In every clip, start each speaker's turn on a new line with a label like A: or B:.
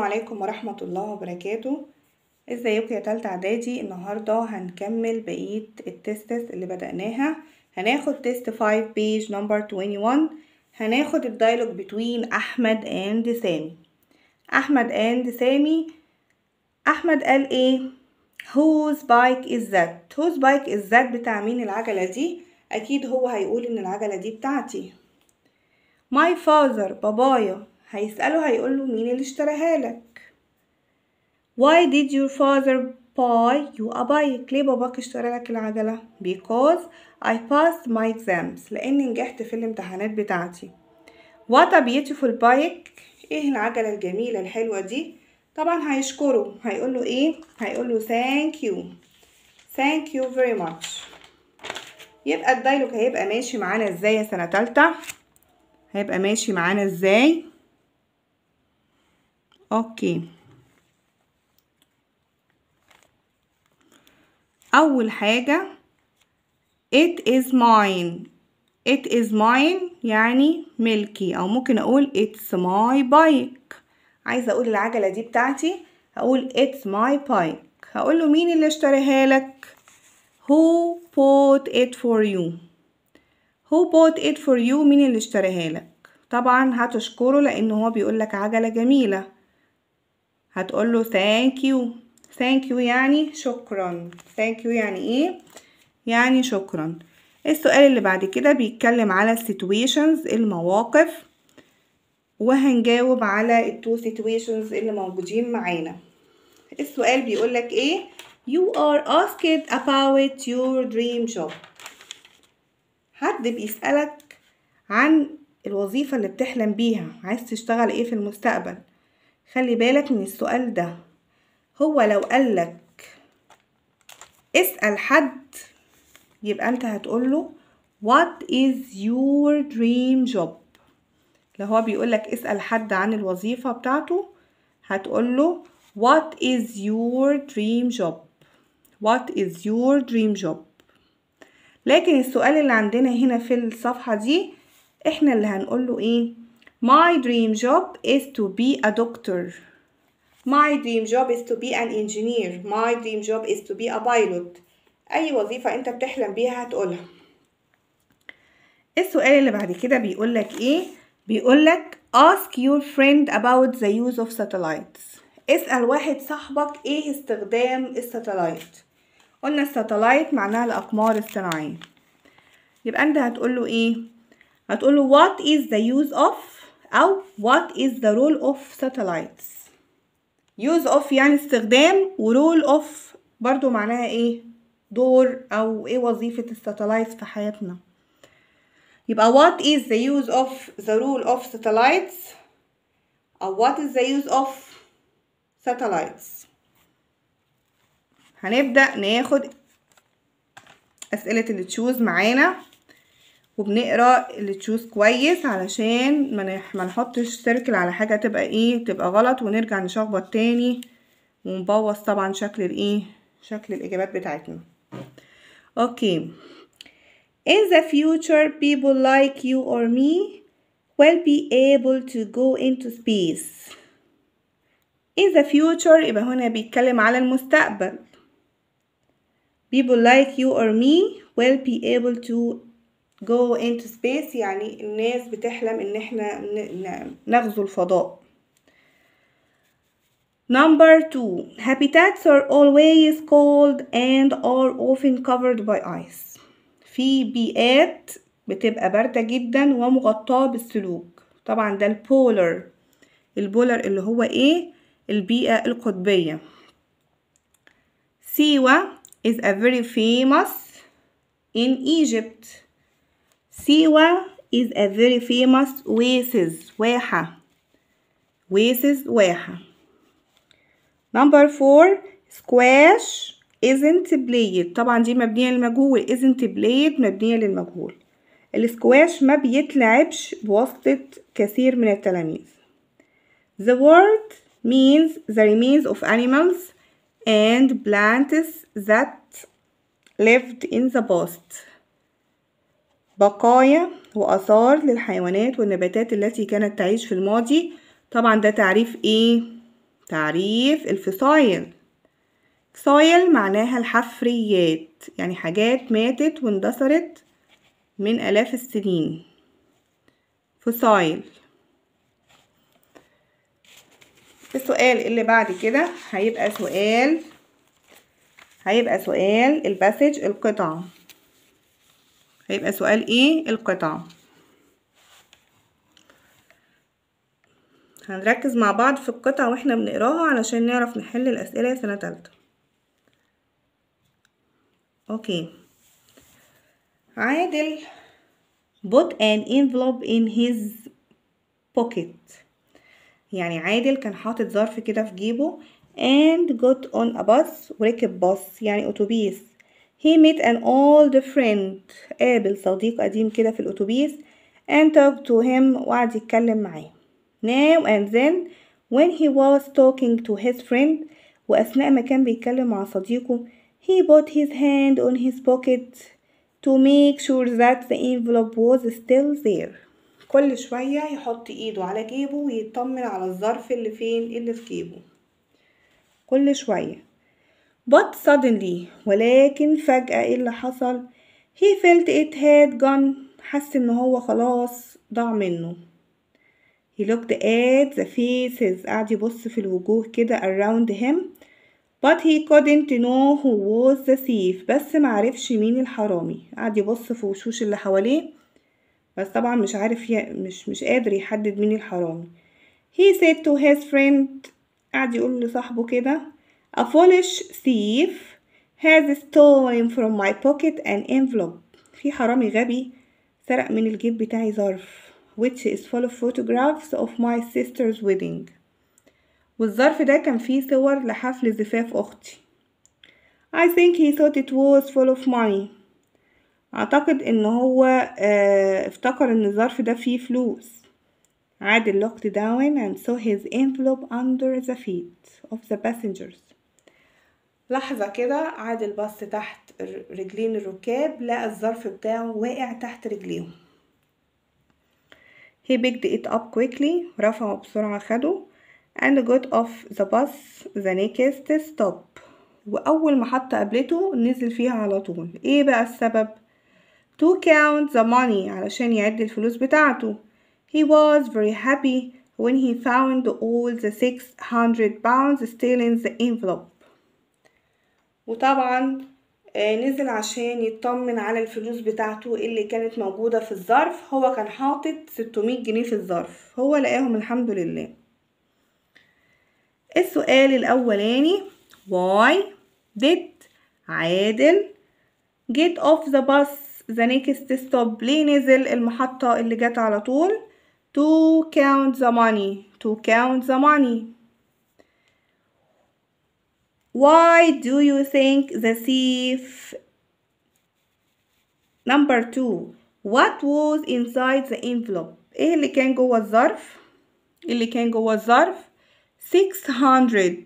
A: عليكم ورحمة الله وبركاته ازيكم يا تالتة اعدادي النهاردة هنكمل بقية التستس اللي بدأناها هناخد تيست 5 بيج نمبر 21 هناخد الدايلوج between أحمد and سامي أحمد and سامي أحمد قال ايه whose bike is that whose bike is that بتاع مين العجلة دي أكيد هو هيقول إن العجلة دي بتاعتي my father بابايا هيسأله هيقوله مين اللي اشتراها لك Why did your father buy you a bike ليه باباك اشترى لك العجلة because I passed my exams لأني نجحت في الامتحانات بتاعتي What a beautiful bike ايه العجلة الجميلة الحلوة دي طبعا هيشكره هيقوله ايه هيقوله thank you thank you very much يبقى الدايلوج هيبقى ماشي معانا ازاي يا سنة تالتة هيبقى ماشي معانا ازاي اوكي اول حاجة it is mine it is mine يعني ملكي او ممكن اقول it's my bike عايزة اقول العجلة دي بتاعتي هقول it's my bike هقول له مين اللي اشتريها لك who bought it for you who bought it for you مين اللي اشتريها لك طبعا هتشكره لان هو بيقول لك عجلة جميلة هتقول له thank you thank you يعني شكرا thank you يعني ايه يعني شكرا السؤال اللي بعد كده بيتكلم على situations المواقف وهنجاوب على التو situations اللي موجودين معانا السؤال بيقول لك ايه you are asked about your dream job حد بيسألك عن الوظيفة اللي بتحلم بيها عايز تشتغل ايه في المستقبل خلي بالك من السؤال ده هو لو قالك اسأل حد يبقى انت هتقوله what is your dream job لو هو بيقولك اسأل حد عن الوظيفة بتاعته هتقوله what is your dream job what is your dream job لكن السؤال اللي عندنا هنا في الصفحة دي احنا اللي هنقوله ايه My dream job is to be a doctor. My dream job is to be an engineer. My dream job is to be a pilot. أي وظيفة أنت بتحلم بيها هتقولها. السؤال اللي بعد كده بيقولك إيه؟ بيقولك ask your friend about the use of satellites. اسأل واحد صاحبك إيه استخدام الساتلايت. قلنا الساتلايت معناها الأقمار الصناعية. يبقى أنت هتقوله إيه؟ هتقوله what is the use of أو what is the role of satellites use of يعني استخدام و role of برضو معناها ايه دور أو ايه وظيفة الساتلايتس في حياتنا يبقى what is the use of the role of satellites أو what is the use of satellites هنبدأ ناخد أسئلة اللي تشوز معانا وبنقرا اللي تشوز كويس علشان ما نحطش سيركل على حاجه تبقى ايه تبقى غلط ونرجع نشخبط تاني ونبوظ طبعا شكل الايه شكل الاجابات بتاعتنا اوكي in the future people like you or me will be able to go into space in the future يبقى هنا بيتكلم على المستقبل people like you or me will be able to go into space يعني الناس بتحلم ان احنا نغزو الفضاء number two habitats are always cold and are often covered by ice في بيئات بتبقى باردة جدا ومغطاة بالثلوج طبعا ده البولر البولر اللي هو ايه البيئة القطبية سيوة is a very famous in Egypt سيوة is a very famous oasis واحة oasis واحة number four squash isn't played طبعا دي مبنية للمجهول isn't played مبنية للمجهول السكواش ما بيتلعبش بواسطة كثير من التلاميذ the word means the remains of animals and plants that lived in the past بقايا وآثار للحيوانات والنباتات التي كانت تعيش في الماضي طبعا ده تعريف ايه تعريف الفصايل فصايل معناها الحفريات يعني حاجات ماتت واندثرت من آلاف السنين فصايل السؤال اللي بعد كده هيبقى سؤال هيبقى سؤال الباسج القطعة هيبقى سؤال ايه القطعة هنركز مع بعض في القطعة واحنا بنقراها علشان نعرف نحل الأسئلة سنة تالتة اوكي عادل put an envelope in his pocket يعني عادل كان حاطط ظرف كده في جيبه and got on a bus وركب باص يعني أتوبيس he met an old friend قابل صديق قديم كده في الأتوبيس and talked to him وقعد يتكلم معاه now and then when he was talking to his friend وأثناء ما كان بيتكلم مع صديقه he put his hand on his pocket to make sure that the envelope was still there كل شوية يحط ايده على جيبه ويطمن على الظرف اللي فين اللي في جيبه كل شوية but suddenly ولكن فجأة ايه اللي حصل he felt it had gone حس ان هو خلاص ضاع منه he looked at the faces قعد يبص في الوجوه كده around him but he couldn't know who was the thief بس معرفش مين الحرامي قعد يبص في وشوش اللي حواليه بس طبعا مش عارف ي... مش مش قادر يحدد مين الحرامي he said to his friend قعد يقول لصاحبه كده a foolish thief has stolen from my pocket an envelope في حرامي غبي سرق من الجيب بتاعي ظرف which is full of photographs of my sister's wedding والظرف ده كان فيه صور لحفل زفاف أختي I think he thought it was full of money أعتقد إن هو اه افتكر إن الظرف ده فيه فلوس عادل looked down and saw his envelope under the feet of the passengers لحظة كده عادل بص تحت رجلين الركاب لقى الظرف بتاعه واقع تحت رجليهم He picked it up quickly رفعه بسرعة خده and got off the bus the next stop وأول محطة قابلته نزل فيها على طول ايه بقى السبب to count the money علشان يعد الفلوس بتاعته he was very happy when he found all the 600 pounds still in the envelope وطبعا نزل عشان يطمن على الفلوس بتاعته اللي كانت موجودة في الظرف هو كان حاطط 600 جنيه في الظرف هو لقاهم الحمد لله السؤال الأولاني why did عادل get off the bus the next stop ليه نزل المحطة اللي جت على طول to count the money to count the money why do you think the thief number two what was inside the envelope ايه اللي كان جوه الظرف اللي كان جوه الظرف 600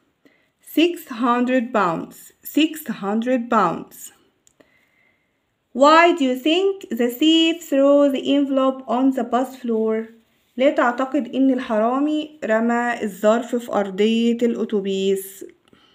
A: 600 pounds 600 pounds Why do you think the thief threw the envelope on the bus floor? لا تعتقد إن الحرامي رمى الظرف في أرضية الأتوبيس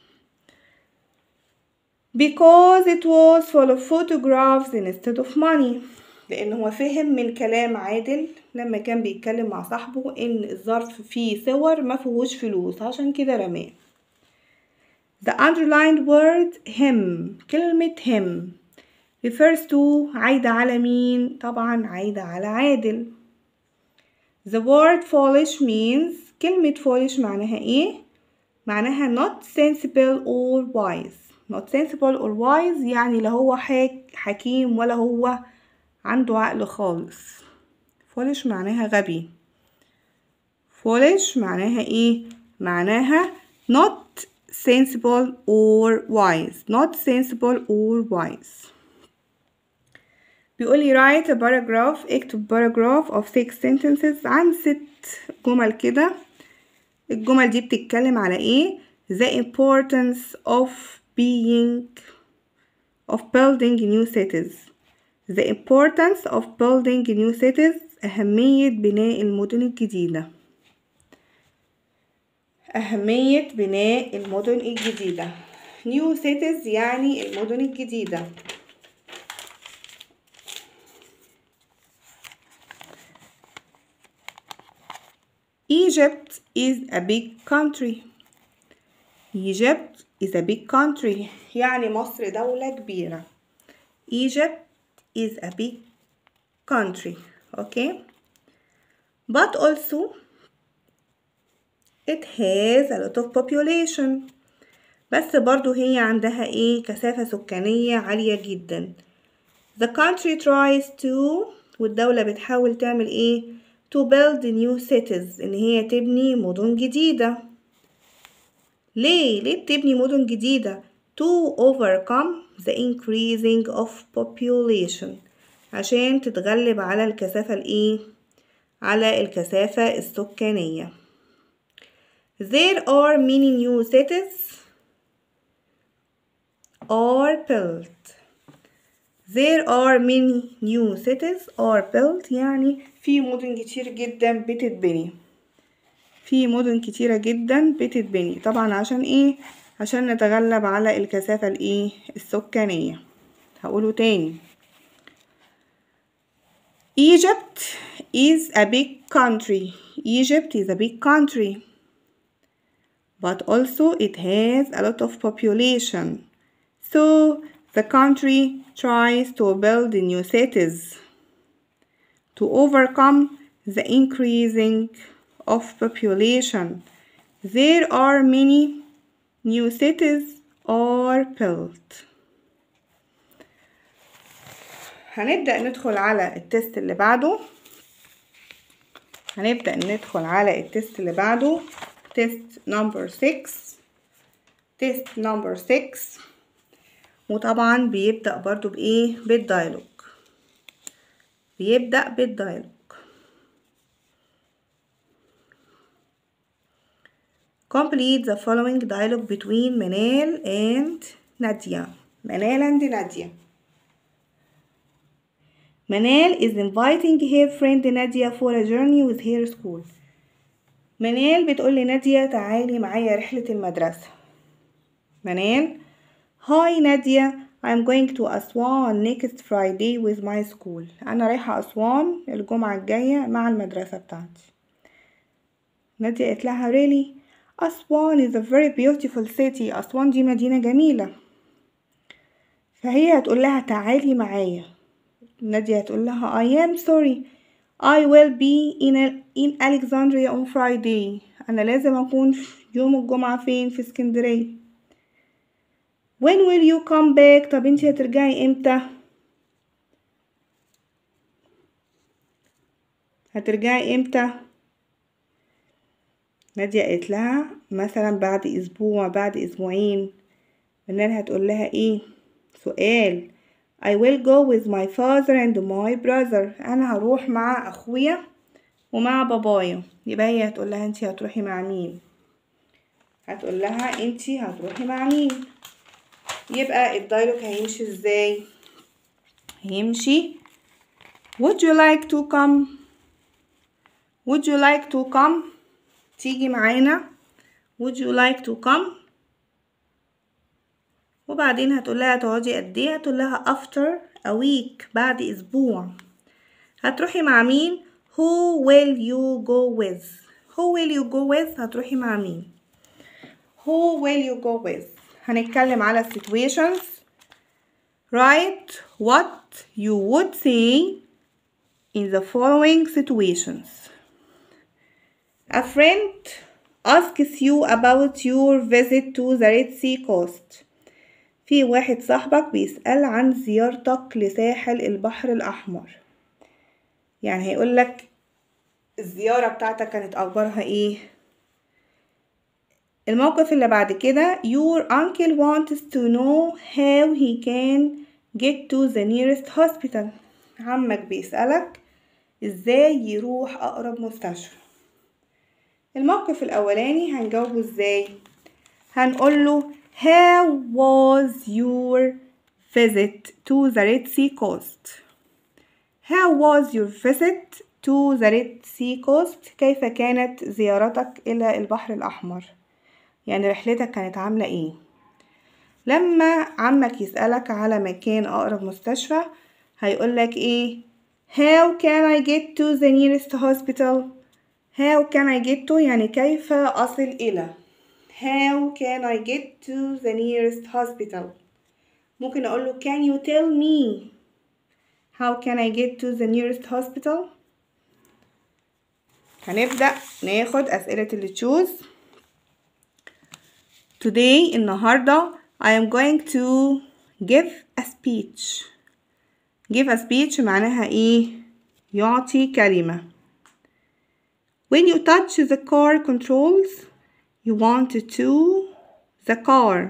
A: Because it was full of photographs instead of money لأن هو فهم من كلام عادل لما كان بيتكلم مع صاحبه إن الظرف فيه صور ما فيهوش فلوس عشان كده رماه The underlined word him كلمة him refers to عايدة على مين؟ طبعا عايدة على عادل The word foolish means كلمة foolish معناها ايه؟ معناها not sensible or wise not sensible or wise يعني لا هو حكيم ولا هو عنده عقل خالص foolish معناها غبي foolish معناها ايه؟ معناها not sensible or wise not sensible or wise بيقول لي write a paragraph اكتب paragraph of six sentences عن ست جمل كده الجمل دي بتتكلم على ايه the importance of being of building new cities the importance of building new cities أهمية بناء المدن الجديدة أهمية بناء المدن الجديدة new cities يعني المدن الجديدة Egypt is a big country Egypt is a big country يعني مصر دولة كبيرة Egypt is a big country okay but also it has a lot of population بس برضو هي عندها ايه كثافة سكانية عالية جدا the country tries to والدولة بتحاول تعمل ايه to build new cities ان هي تبني مدن جديدة ليه ليه بتبني مدن جديدة to overcome the increasing of population عشان تتغلب على الكثافة الايه على الكثافة السكانية there are many new cities are built there are many new cities are built يعني في مدن كتير جدا بتتبني في مدن كتيرة جدا بتتبني طبعا عشان ايه عشان نتغلب على الكثافة الايه السكانية هقوله تاني Egypt is a big country Egypt is a big country but also it has a lot of population so the country tries to build new cities to overcome the increasing of population. There are many new cities are built. هنبدأ ندخل على التست اللي بعده هنبدأ ندخل على التست اللي بعده تيست نمبر 6 تيست نمبر 6 وطبعا بيبدأ برضو بإيه بالدايلوج بيبدأ بالدايلوج Complete the following dialogue between Manal and Nadia. Manal and Nadia. Manal is inviting her friend Nadia for a journey with her school. منال بتقول لنادية تعالي معايا رحلة المدرسة منال هاي نادية I'm going to أسوان next Friday with my school أنا رايحة أسوان الجمعة الجاية مع المدرسة بتاعتي نادية قالت لها really أسوان is a very beautiful city أسوان دي مدينة جميلة فهي هتقول لها تعالي معايا نادية هتقول لها I am sorry I will be in, in Alexandria on Friday أنا لازم أكون يوم الجمعة فين في اسكندرية When will you come back طب انتي هترجعي امتى هترجعي امتى نادية قالت لها مثلا بعد اسبوع بعد اسبوعين منال هتقول لها ايه سؤال I will go with my father and my brother أنا هروح مع أخويا ومع بابايا يبقى هي هتقول لها انتي هتروحي مع مين هتقول لها انتي هتروحي مع مين يبقى الدايلوج هيمشي ازاي هيمشي would you like to come would you like to come تيجي معانا would you like to come وبعدين هتقول لها تقعدي قد ايه هتقول لها after a week بعد اسبوع هتروحي مع مين who will you go with who will you go with هتروحي مع مين who will you go with هنتكلم على situations write what you would say in the following situations a friend asks you about your visit to the Red Sea coast في واحد صاحبك بيسأل عن زيارتك لساحل البحر الأحمر يعني هيقولك الزيارة بتاعتك كانت أخبارها إيه الموقف اللي بعد كده your uncle wants to know how he can get to the nearest hospital عمك بيسألك ازاي يروح أقرب مستشفى الموقف الأولاني هنجاوبه ازاي هنقوله how was your visit to the Red Sea coast how was your visit to the Red Sea coast كيف كانت زيارتك إلى البحر الأحمر يعني رحلتك كانت عاملة ايه لما عمك يسألك على مكان أقرب مستشفى هيقولك ايه How can I get to the nearest hospital How can I get to يعني كيف أصل إلى How can I get to the nearest hospital ممكن أقول له Can you tell me How can I get to the nearest hospital هنبدأ ناخد أسئلة اللي تشوز Today النهاردة I am going to give a speech give a speech معناها ايه يعطي كلمة when you touch the car controls you want to the car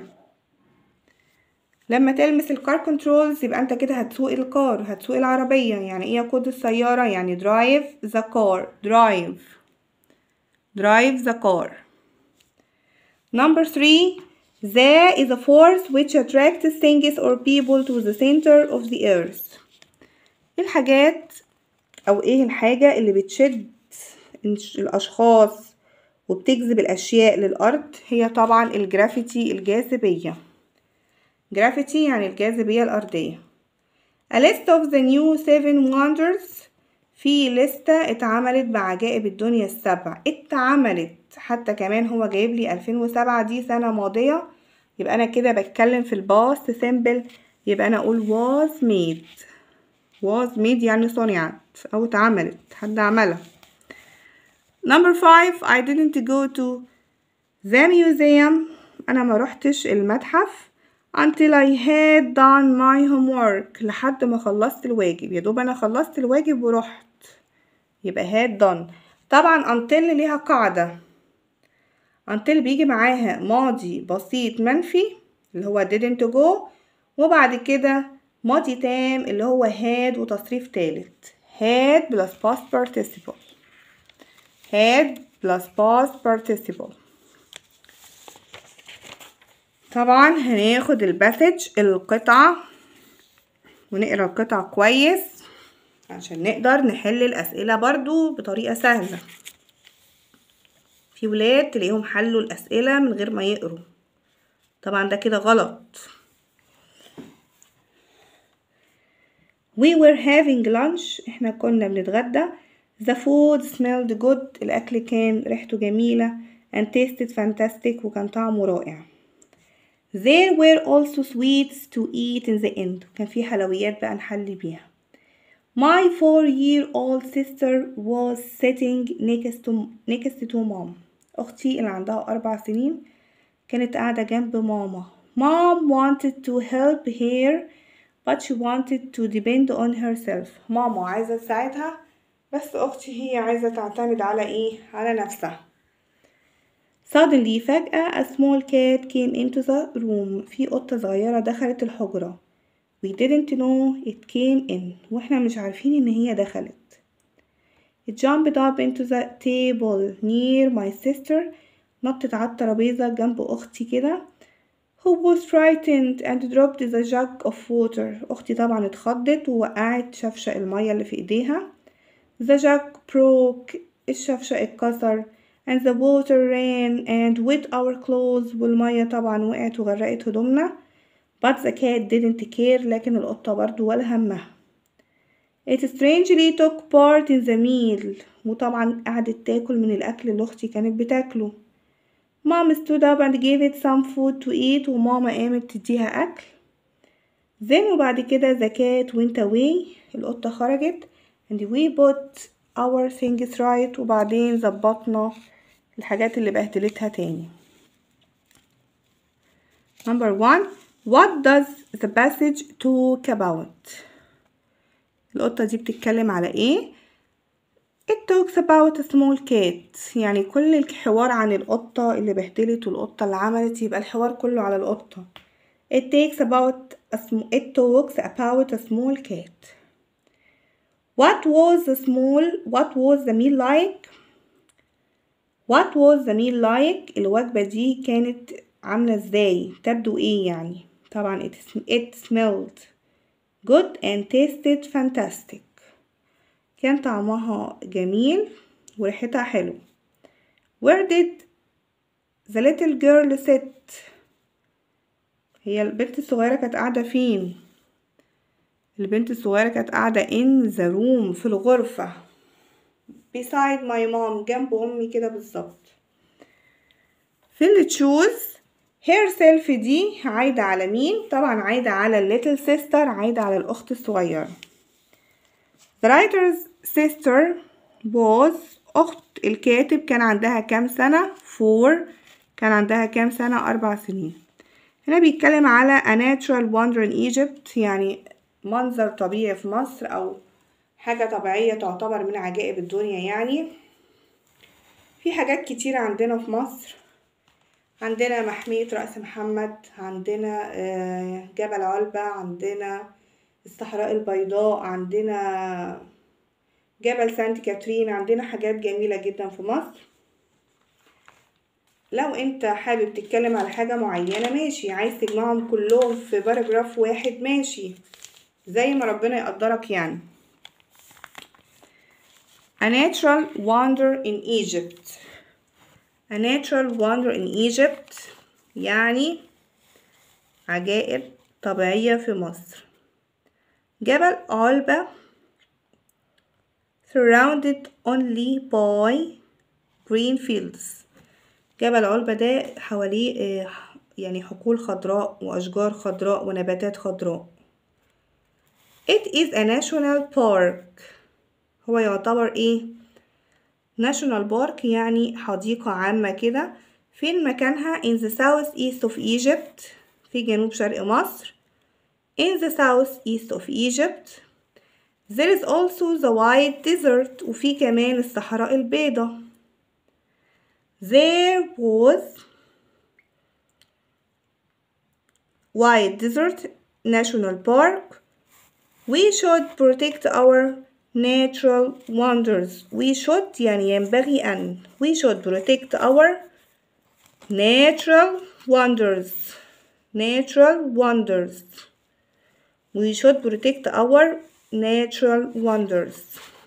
A: لما تلمس الكار كنترولز يبقى انت كده هتسوق الكار هتسوق العربية يعني ايه يقود السيارة يعني drive the car drive drive the car number three the is a force which attracts things or people to the center of the earth الحاجات او ايه الحاجة اللي بتشد الاشخاص وبتجذب الاشياء للارض هي طبعا الجرافيتي الجاذبية جرافيتي يعني الجاذبية الأرضية A list of the new seven wonders في لستة اتعملت بعجائب الدنيا السبع اتعملت حتى كمان هو جايب لي 2007 دي سنة ماضية يبقى أنا كده بتكلم في الباست سيمبل يبقى أنا أقول was made was made يعني صنعت أو اتعملت حد عملها number five I didn't go to the museum أنا ما روحتش المتحف until I had done my homework لحد ما خلصت الواجب يا دوب انا خلصت الواجب ورحت يبقى had done طبعا until ليها قاعدة until بيجي معاها ماضي بسيط منفي اللي هو didn't go وبعد كده ماضي تام اللي هو had وتصريف تالت had plus past participle had plus past participle طبعا هناخد الباسج القطعة ونقرا القطعة كويس عشان نقدر نحل الأسئلة برضو بطريقة سهلة في ولاد تلاقيهم حلوا الأسئلة من غير ما يقروا طبعا ده كده غلط We were having lunch احنا كنا بنتغدى The food smelled good الأكل كان ريحته جميلة and tasted fantastic وكان طعمه رائع There were also sweets to eat in the end كان في حلويات بقى نحلي بيها My four-year-old sister was sitting next to next to mom أختي اللي عندها أربع سنين كانت قاعدة جنب ماما Mom wanted to help her but she wanted to depend on herself ماما عايزة تساعدها بس أختي هي عايزة تعتمد على إيه؟ على نفسها Suddenly فجأة a small cat came into the room في قطة صغيرة دخلت الحجرة We didn't know it came in واحنا مش عارفين ان هي دخلت It jumped up into the table near my sister نطت على الترابيزة جنب أختي كده who was frightened and dropped the jug of water أختي طبعا اتخضت ووقعت شفشق المية اللي في ايديها The jug broke الشفشق اتكسر and the water ran and wet our clothes والمية طبعا وقعت وغرقت هدومنا but the cat didn't care لكن القطة برضو ولا همها it strangely took part in the meal وطبعا قعدت تاكل من الأكل اللي أختي كانت بتاكله mom stood up and gave it some food to eat وماما قامت تديها أكل then وبعد كده the cat went away القطة خرجت and we put our things right وبعدين ظبطنا الحاجات اللي بهدلتها تاني number one what does the passage talk about القطة دي بتتكلم على ايه it talks about a small cat يعني كل الحوار عن القطة اللي بهدلت والقطة اللي عملت يبقى الحوار كله على القطة it takes about a sm it talks about a small cat what was the small what was the meal like What was the meal like الوجبة دي كانت عاملة ازاي تبدو ايه يعني طبعا it, it smelled good and tasted fantastic كان طعمها جميل وريحتها حلو where did the little girl sit هي البنت الصغيرة كانت قاعدة فين البنت الصغيرة كانت قاعدة in the room في الغرفة beside my mom جنب أمي كده بالظبط في اللي choose herself دي عايدة على مين؟ طبعا عايدة على little sister عايدة على الأخت الصغيرة The writer's sister was أخت الكاتب كان عندها كام سنة؟ four كان عندها كام سنة؟ أربع سنين هنا بيتكلم على a natural wonder in Egypt يعني منظر طبيعي في مصر أو حاجة طبيعية تعتبر من عجائب الدنيا يعني في حاجات كتيرة عندنا في مصر عندنا محمية رأس محمد عندنا جبل علبة عندنا الصحراء البيضاء عندنا جبل سانت كاترين عندنا حاجات جميلة جدا في مصر لو انت حابب تتكلم على حاجة معينة ماشي عايز تجمعهم كلهم في باراجراف واحد ماشي زي ما ربنا يقدرك يعني A natural wonder in Egypt A natural wonder in Egypt يعني عجائب طبيعية في مصر جبل علبة surrounded only by green fields جبل علبة ده حواليه يعني حقول خضراء وأشجار خضراء ونباتات خضراء It is a national park هو يعتبر ايه national park يعني حديقة عامة كده فين مكانها in the south east of Egypt في جنوب شرق مصر in the south east of Egypt there is also the white desert وفي كمان الصحراء البيضاء there was white desert national park we should protect our natural wonders we should يعني ينبغي أن we should protect our natural wonders natural wonders we should protect our natural wonders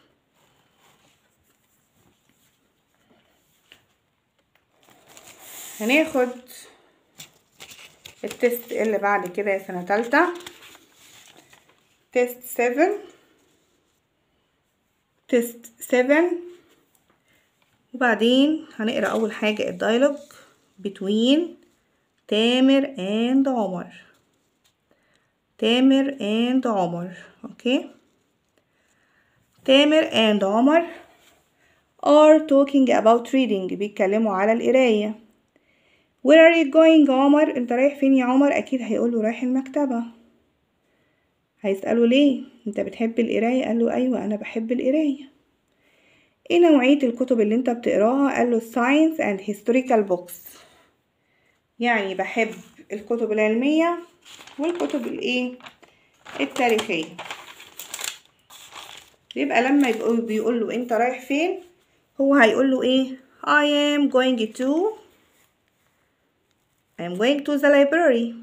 A: هناخد التست اللي بعد كده يا سنة تالتة تيست 7 تيست 7 وبعدين هنقرا اول حاجه الدايلوج between تامر and عمر تامر and عمر اوكي تامر and عمر are talking about reading بيتكلموا على القرايه where are you going عمر انت رايح فين يا عمر اكيد هيقوله رايح المكتبه هيسأله ليه انت بتحب القراية قال له ايوه انا بحب القراية ايه نوعية الكتب اللي انت بتقراها قال له science and historical books يعني بحب الكتب العلمية والكتب الايه التاريخية يبقى لما يبقى بيقول له انت رايح فين هو هيقول له ايه I am going to I am going to the library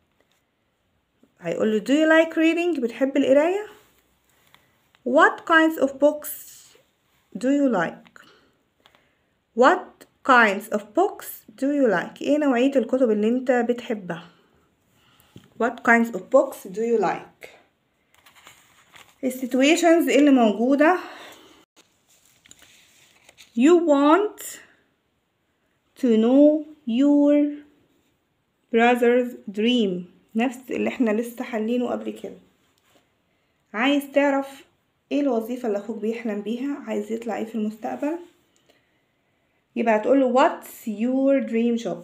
A: هيقول له do you like reading بتحب القراية what kinds of books do you like what kinds of books do you like ايه نوعية الكتب اللي انت بتحبها what kinds of books do you like السيتويشنز اللي موجودة you want to know your brother's dream نفس اللي احنا لسه حلينه قبل كده عايز تعرف ايه الوظيفة اللي اخوك بيحلم بيها عايز يطلع ايه في المستقبل يبقى هتقوله what's your dream job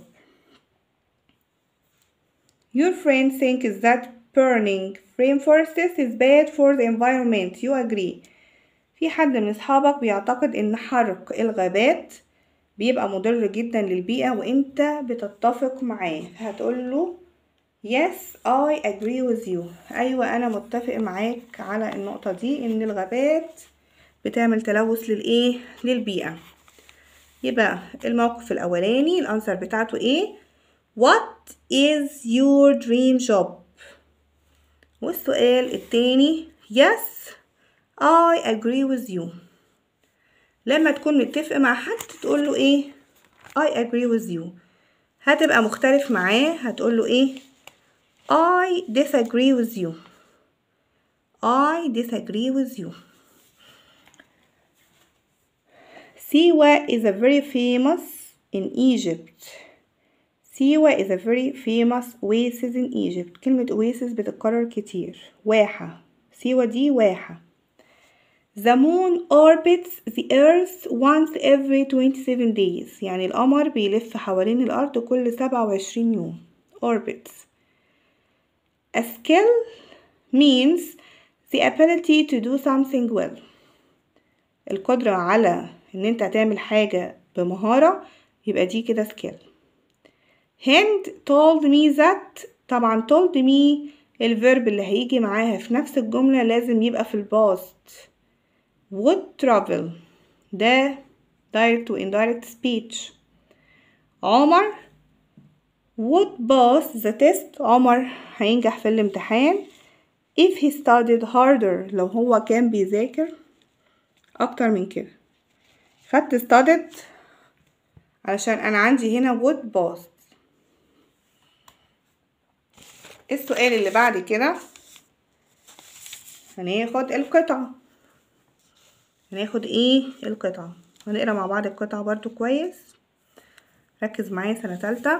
A: your friend thinks that burning rainforests is bad for the environment you agree في حد من اصحابك بيعتقد ان حرق الغابات بيبقى مضر جدا للبيئة وانت بتتفق معاه هتقوله Yes, I agree with you. أيوة أنا متفق معاك على النقطة دي إن الغابات بتعمل تلوث للإيه؟ للبيئة. يبقى الموقف الأولاني الأنسر بتاعته إيه؟ What is your dream job؟ والسؤال التاني Yes, I agree with you. لما تكون متفق مع حد تقول له إيه؟ I agree with you. هتبقى مختلف معاه هتقول له ايه I disagree with you I disagree with you Siwa is a very famous in Egypt سيوة is a very famous oasis in Egypt كلمة oasis بتتكرر كتير واحة سيوة دي واحة The moon orbits the earth once every 27 days يعني القمر بيلف حوالين الأرض كل 27 يوم orbits A skill means the ability to do something well القدرة على إن أنت تعمل حاجة بمهارة يبقى دي كده skill هند told me that طبعا told me الفيرب اللي هيجي معاها في نفس الجملة لازم يبقى في الباست would travel ده direct و indirect speech عمر would pass the test عمر هينجح في الامتحان if he studied harder لو هو كان بيذاكر أكتر من كده خدت studied علشان أنا عندي هنا would pass السؤال اللي بعد كده هناخد القطعة هناخد ايه القطعة هنقرا مع بعض القطعة برضو كويس ركز معايا سنة تالتة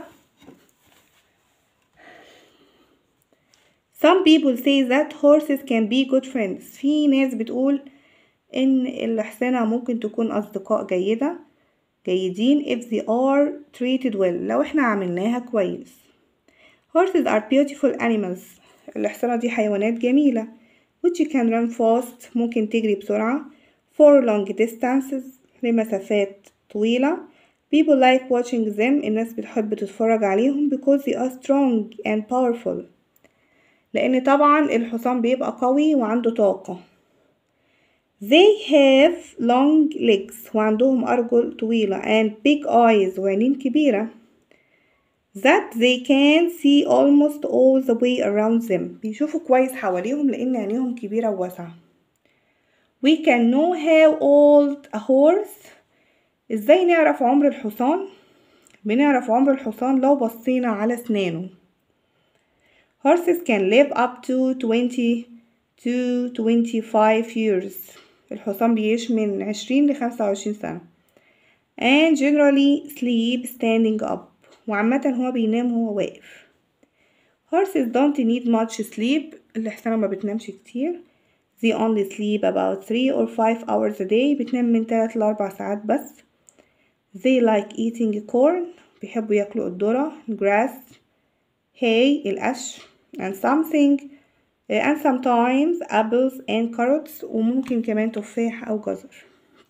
A: Some people say that horses can be good friends في ناس بتقول ان الحصانة ممكن تكون اصدقاء جيدة جيدين if they are treated well لو احنا عملناها كويس Horses are beautiful animals الحصانة دي حيوانات جميلة which can run fast ممكن تجري بسرعة for long distances لمسافات طويلة people like watching them الناس بتحب تتفرج عليهم because they are strong and powerful لأن طبعا الحصان بيبقى قوي وعنده طاقة they have long legs وعندهم أرجل طويلة and big eyes وعينين كبيرة that they can see almost all the way around them بيشوفوا كويس حواليهم لأن عينيهم كبيرة وواسعة we can know how old a horse ازاي نعرف عمر الحصان بنعرف عمر الحصان لو بصينا على اسنانه horses can live up to 20 to 25 years الحصان بيعيش من 20 ل 25 سنة and generally sleep standing up وعامة هو بينام وهو واقف horses don't need much sleep الحصانة ما بتنامش كتير they only sleep about 3 or 5 hours a day بتنام من 3 ل 4 ساعات بس they like eating corn بيحبوا ياكلوا الذرة grass hay القش and something and sometimes apples and carrots وممكن كمان تفاح أو جزر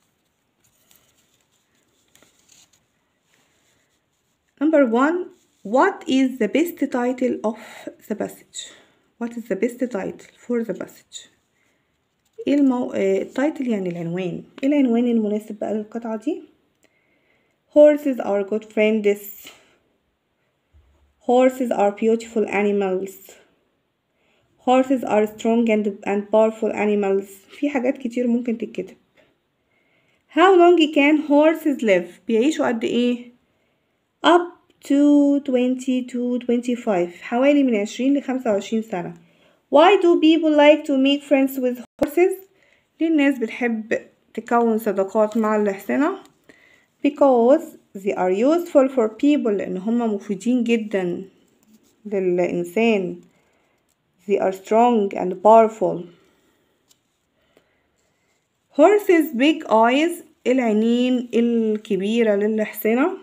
A: Number one, what is the best title of the passage? What is the best title for the passage? ايه المو... آه، التايتل يعني العنوان ايه العنوان المناسب بقى للقطعة دي horses are good friends horses are beautiful animals horses are strong and, and powerful animals في حاجات كتير ممكن تتكتب how long can horses live بيعيشوا قد ايه up to 20 to 25 حوالي من 20 ل 25 سنة Why do people like to make friends with horses? ليه الناس بتحب تكون صداقات مع الحصنة؟ Because they are useful for people لأن هما مفيدين جدا للإنسان They are strong and powerful Horses big eyes العينين الكبيرة للحصنة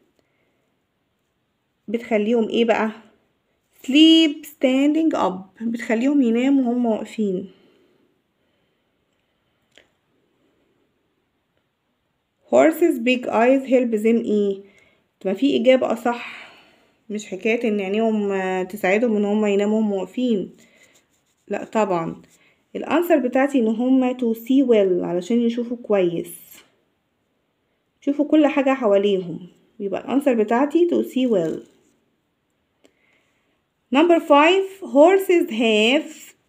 A: بتخليهم ايه بقى sleep standing up بتخليهم يناموا وهم واقفين horses big eyes help them ايه ما في اجابة اصح مش حكاية ان عينيهم آه، تساعدهم ان هم يناموا وهم واقفين لا طبعا الانسر بتاعتي ان هم to see well علشان يشوفوا كويس يشوفوا كل حاجة حواليهم يبقى الانسر بتاعتي to see well Number five, horses have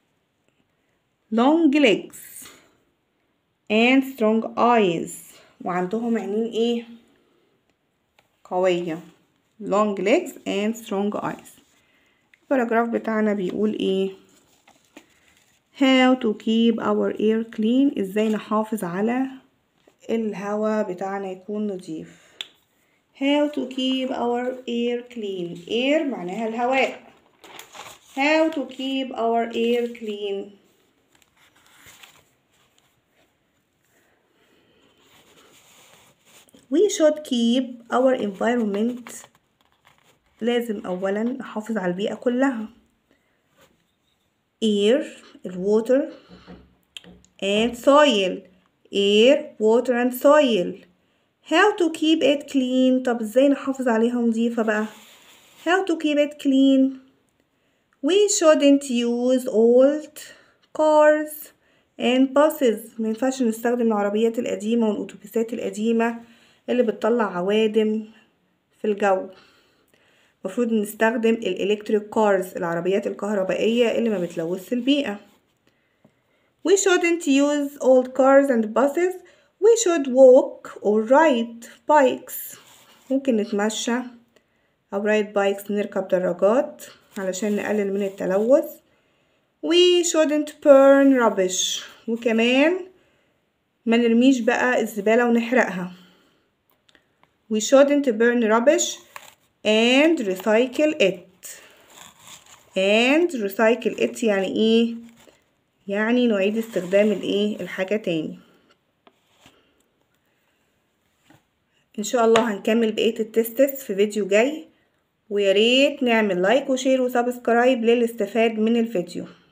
A: long legs and strong eyes وعندهم عينين ايه قوية long legs and strong eyes الباراجراف بتاعنا بيقول ايه how to keep our air clean ازاي نحافظ على الهواء بتاعنا يكون نظيف how to keep our air clean air معناها الهواء how to keep our air clean we should keep our environment لازم أولا نحافظ على البيئة كلها air الwater and soil air water and soil how to keep it clean طب ازاي نحافظ عليها نظيفة بقى how to keep it clean we shouldn't use old cars and buses ما ينفعش نستخدم العربيات القديمة والأتوبيسات القديمة اللي بتطلع عوادم في الجو المفروض نستخدم الالكتريك كارز العربيات الكهربائية اللي ما بتلوث البيئة we shouldn't use old cars and buses we should walk or ride bikes ممكن نتمشى أو ride bikes نركب دراجات علشان نقلل من التلوث we shouldn't burn rubbish وكمان ما نرميش بقى الزبالة ونحرقها we shouldn't burn rubbish and recycle it and recycle it يعني ايه يعني نعيد استخدام الايه الحاجة تاني ان شاء الله هنكمل بقية التستس في فيديو جاي وياريت نعمل لايك وشير وسبسكرايب للي استفاد من الفيديو